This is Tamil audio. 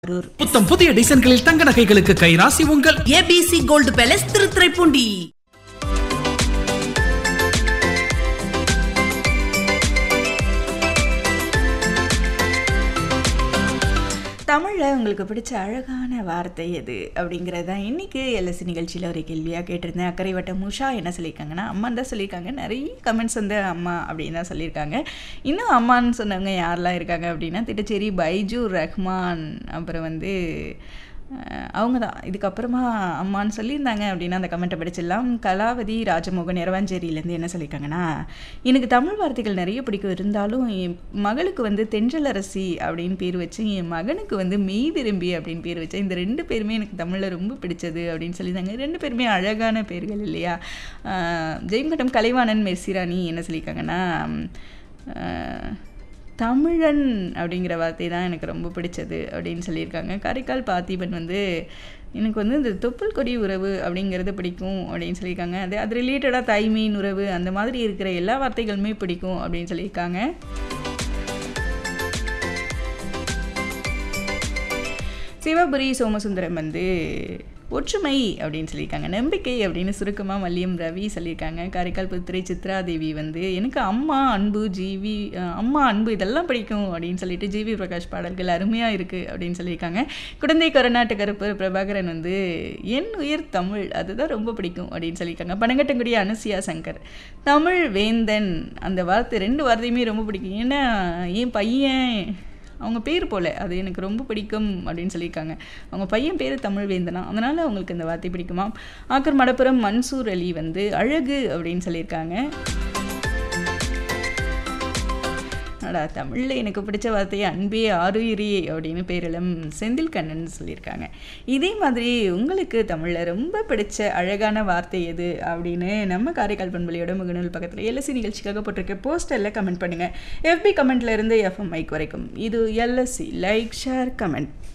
அரூர் புத்தம் புதிய டிசைன்களில் தங்க நகைகளுக்கு கைராசி உங்கள் ஏபிசி கோல்டு பேலஸ் திருத்துறைப்பூண்டி தமிழில் உங்களுக்கு பிடிச்ச அழகான வார்த்தை எது அப்படிங்கிறது தான் இன்றைக்கி எல்எஸ்சி நிகழ்ச்சியில் ஒரு கேள்வியாக கேட்டிருந்தேன் அக்கறை வட்டம் உஷா என்ன சொல்லியிருக்காங்கன்னா அம்மான்னு தான் சொல்லியிருக்காங்க நிறைய கமெண்ட்ஸ் வந்து அம்மா அப்படின்னு தான் சொல்லியிருக்காங்க இன்னும் அம்மான்னு சொன்னவங்க யாரெல்லாம் இருக்காங்க அப்படின்னா திட்டச்சேரி பைஜு ரஹ்மான் அப்புறம் வந்து அஹ், அவங்க தான் இதுக்கப்புறமா அம்மான்னு சொல்லியிருந்தாங்க அப்படின்னா அந்த கமெண்ட்டை படிச்சிடலாம் கலாவதி ராஜமோகன் இரவாஞ்சேரியிலேருந்து என்ன சொல்லியிருக்காங்கன்னா எனக்கு தமிழ் வார்த்தைகள் நிறைய பிடிக்கும் இருந்தாலும் என் மகளுக்கு வந்து தென்றலரசி அப்படின்னு பேர் வச்சு என் மகனுக்கு வந்து மெய் விரும்பி அப்படின்னு பேர் வச்சேன் இந்த ரெண்டு பேருமே எனக்கு தமிழில் ரொம்ப பிடிச்சது அப்படின்னு சொல்லியிருந்தாங்க ரெண்டு பேருமே அழகான பேர்கள் இல்லையா அஹ், ஜெயங்கட்டம் கலைவாணன் மெர்சிராணி என்ன சொல்லியிருக்காங்கன்னா அஹ், தமிழன் அப்படிங்கிற வார்த்தை தான் எனக்கு ரொம்ப பிடிச்சது அப்படின்னு சொல்லியிருக்காங்க காரைக்கால் பார்த்திபன் வந்து எனக்கு வந்து இந்த தொப்புள் கொடி உறவு அப்படிங்கிறது பிடிக்கும் அப்படின்னு சொல்லியிருக்காங்க அது அது ரிலேட்டடாக தாய்மையின் உறவு அந்த மாதிரி இருக்கிற எல்லா வார்த்தைகளுமே பிடிக்கும் அப்படின்னு சொல்லியிருக்காங்க சிவபுரி சோமசுந்தரம் வந்து ஒற்றுமை அப்படின்னு சொல்லியிருக்காங்க நம்பிக்கை அப்படின்னு சுருக்கமாக மல்லியம் ரவி சொல்லியிருக்காங்க காரைக்கால் புத்திரை சித்ராதேவி வந்து எனக்கு அம்மா அன்பு ஜிவி அஹ், அம்மா அன்பு இதெல்லாம் பிடிக்கும் அப்படின்னு சொல்லிட்டு ஜிவி பிரகாஷ் பாடல்கள் அருமையாக இருக்குது அப்படின்னு சொல்லியிருக்காங்க குழந்தை கருநாட்டு கருப்பு பிரபாகரன் வந்து என் உயிர் தமிழ் அதுதான் ரொம்ப பிடிக்கும் அப்படின்னு சொல்லியிருக்காங்க பனங்கட்டங்குடி அனுசியா சங்கர் தமிழ் வேந்தன் அந்த வார்த்தை ரெண்டு வார்த்தையுமே ரொம்ப பிடிக்கும் ஏன்னா என் பையன் அவங்க பேர் போல அது எனக்கு ரொம்ப பிடிக்கும் அப்படின்னு சொல்லியிருக்காங்க அவங்க பையன் பேர் தமிழ் வேந்தனா அதனால் அவங்களுக்கு இந்த வார்த்தை பிடிக்குமா ஆக்கர் மடப்புரம் மன்சூர் அலி வந்து அழகு அப்படின்னு சொல்லியிருக்காங்க அடா தமிழில் எனக்கு பிடிச்ச வார்த்தையை அன்பே ஆருயிரி அப்படின்னு பேரிலும் செந்தில் கண்ணன் சொல்லியிருக்காங்க இதே மாதிரி உங்களுக்கு தமிழில் ரொம்ப பிடிச்ச அழகான வார்த்தை எது அப்படின்னு நம்ம காரைக்கால் பண்பலியோட முகநூல் பக்கத்தில் எல்எஸ்சி நிகழ்ச்சிக்காக போட்டிருக்க போஸ்டரில் கமெண்ட் பண்ணுங்கள் எஃபி கமெண்ட்ல இருந்து எஃப்எம் மைக் வரைக்கும் இது எல்எஸ்சி லைக் ஷேர் கமெண்ட்